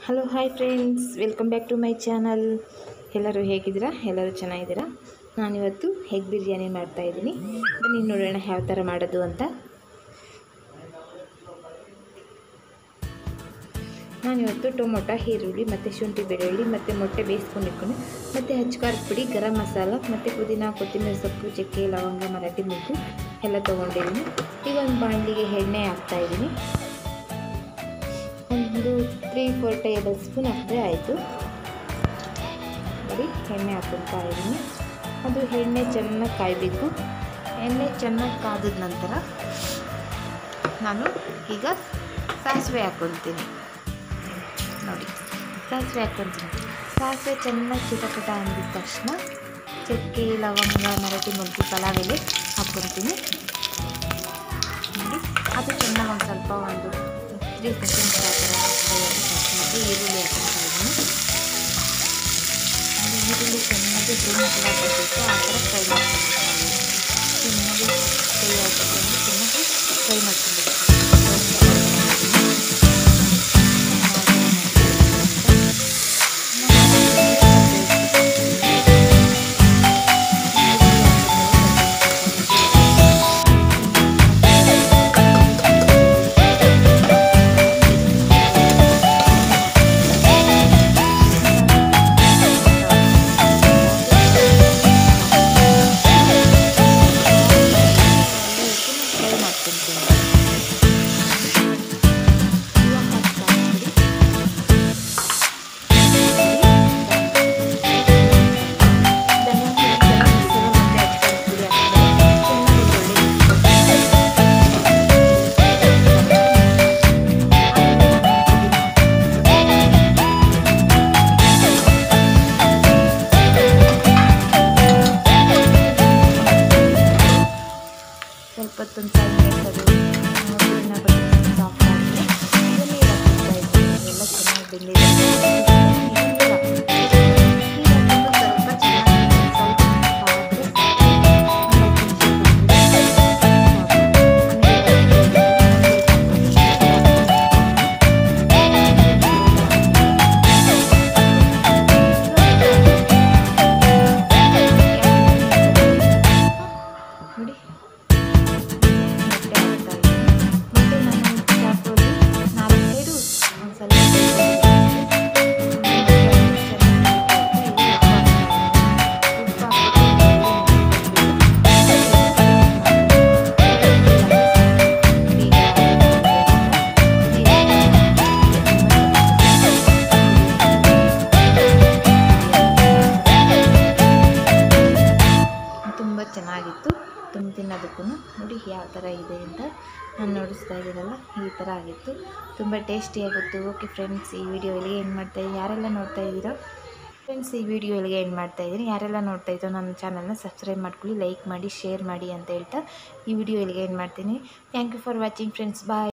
Hello hi friends welcome back to my channel ಎಲ್ಲರೂ ಹೇಗಿದ್ದೀರಾ ಎಲ್ಲರೂ ಚೆನ್ನಾಗಿದ್ದೀರಾ ನಾನಿವತ್ತು ಎಗ್ ಬಿರಿಯಾನಿ ಮಾಡ್ತಾಯಿದ್ದೀನಿ ಬನ್ನಿ ನೋಡೋಣ ಯಾವ ಥರ ಮಾಡೋದು ಅಂತ ನಾನಿವತ್ತು ಟೊಮೊಟೊ ಈರುಳ್ಳಿ ಮತ್ತು ಶುಂಠಿ ಬೆಳ್ಳುಳ್ಳಿ ಮತ್ತು ಮೊಟ್ಟೆ ಬೇಯಿಸ್ಕೊಂಡು ಇಟ್ಕೊಂಡು ಮತ್ತು ಹಚ್ಕಾರದ ಪುಡಿ ಗರಂ ಮಸಾಲ ಮತ್ತು ಪುದೀನ ಕೊತ್ತಂಬರಿ ಸೊಪ್ಪು ಚಕ್ಕೆ ಲವಂಗ ಮರಾಠಿ ಮುಗ್ಗು ಎಲ್ಲ ತೊಗೊಂಡಿದ್ದೀನಿ ಈಗ ಒಂದು ಬಾಣಲಿಗೆ ಎಣ್ಣೆ ಹಾಕ್ತಾಯಿದ್ದೀನಿ ಒಂದು ತ್ರೀ ಫೋರ್ ಟೇಬಲ್ ಸ್ಪೂನ್ ಹಾಕಿದ್ರೆ ಆಯಿತು ನೋಡಿ ಎಣ್ಣೆ ಹಾಕ್ಕೊಳ್ತಾ ಇದ್ದೀನಿ ಅದು ಎಣ್ಣೆ ಚೆನ್ನಾಗಿ ಕಾಯಬೇಕು ಎಣ್ಣೆ ಚೆನ್ನಾಗಿ ಕಾದ ನಂತರ ನಾನು ಈಗ ಸಾಸಿವೆ ಹಾಕ್ಕೊಳ್ತೀನಿ ನೋಡಿ ಸಾಸಿವೆ ಹಾಕ್ಕೊಳ್ತೀನಿ ಸಾಸಿವೆ ಚೆನ್ನಾಗಿ ಚಿಟಪಟ ಅಂದಿದ ತಕ್ಷಣ ಚಕ್ಕೆ ಲವಂಗ ಮರಾಠಿ ಮುಗ್ಗು ಪಲಾವ್ ಎಲೆ ಹಾಕ್ಕೊಳ್ತೀನಿ ನೋಡಿ ಅದು ಚೆನ್ನಾಗಿ ಒಂದು ಸ್ವಲ್ಪ ಒಂದು ತ್ರೀ ಸೆಕೆಂಡ್ಸ್ ಆ ಥರ ಮತ್ತು ಈರುಳ್ಳಿ ಹಾಕ್ಕೊಳ್ತಾ ಇದ್ದೀನಿ ಅದು ಈರುಳ್ಳಿ ಚೆನ್ನಾಗಿ ಬ್ರೌನ್ ಕಲರ್ ಬರಬೇಕು ಆ ಥರ ಫ್ರೈ ಮಾಡ್ಕೊಳ್ಬೇಕು ಚೆನ್ನಾಗಿ ಫ್ರೈ ಹಾಕಿಕೊಂಡು ಚೆನ್ನಾಗಿ ಫ್ರೈ ಫ್ರೈ ಮಾಡ್ಕೊಳ್ತೀನಿ ಇವಾಗ ಹಾಕ್ತಾ ಇದ್ದೀನಿ. ಧನಿಯಾ ಪುಡಿ, ಗರಂ ಮಸಾಲ ಮತ್ತೆ ಅಚ್ಕಾರದ ಪುಡಿ ಹಾಕ್ತಾರೆ. ಚೆನ್ನಾಗಿ ಒಳ್ಳೆ ಸ್ವಲ್ಪ ಹೊತ್ತೊಂದು ಫೈವ್ ಮಿನಿಟ್ಸ್ ಅದು ಮೊಸರನ್ನ ಬರೀ ಸಾಫ್ಟ್ ಆಗಿದೆ ಈಗ ನೀರು ಹಾಕ್ತಾ ಇದ್ದೀನಿ ಎಲ್ಲ ಚೆನ್ನಾಗಿ ಬೆಂದಿದೆ ನೀರು ಹಾಕ್ತೀನಿ. ನೀರು ಹಾಕ್ಕೊಂಡು ಸ್ವಲ್ಪ ಚೆನ್ನಾಗಿ ಸ್ವಲ್ಪ ಕಾದ್ರೆ ನೋಡಿ ಮೊಟ್ಟೆ ಹಾಕ್ತಾ ಇದ್ದೀನಿ ಮೊಟ್ಟೆ ನಾನು ಚಾಕುವಲ್ಲಿ ನಾಲ್ಕು ಸೈಡು ಒಂದು ಸ್ವಲ್ಪ ತುಂಬ ಚೆನ್ನಾಗಿತ್ತು ತುಂಬ ತಿನ್ನೋದಕ್ಕೂ ನೋಡಿ ಯಾವ ಥರ ಇದೆ ಅಂತ ನಾನು ನೋಡಿಸ್ತಾ ಇದ್ದೀನಲ್ಲ ಈ ಥರ ಆಗಿತ್ತು ತುಂಬ ಟೇಸ್ಟಿಯಾಗಿತ್ತು ಓಕೆ ಫ್ರೆಂಡ್ಸ್ ಈ ವಿಡಿಯೋ ಎಲ್ಲಿಗೆ ಏನು ಮಾಡ್ತಾ ಇದ್ದೀನಿ ಯಾರೆಲ್ಲ ನೋಡ್ತಾ ಇದ್ದೀರೋ ಫ್ರೆಂಡ್ಸ್ ಈ ವಿಡಿಯೋ ಎಲ್ಲಿಗೆ ಏನು ಮಾಡ್ತಾ ಇದ್ದೀನಿ ಯಾರೆಲ್ಲ ನೋಡ್ತಾ ಇದ್ದೋ ನನ್ನ ಚಾನಲ್ನ ಸಬ್ಸ್ಕ್ರೈಬ್ ಮಾಡ್ಕೊಳ್ಳಿ ಲೈಕ್ ಮಾಡಿ ಶೇರ್ ಮಾಡಿ ಅಂತ ಹೇಳ್ತಾ ಈ ವಿಡಿಯೋ ಎಲ್ಲಿಗೆ ಏನು ಮಾಡ್ತೀನಿ thank you for watching friends bye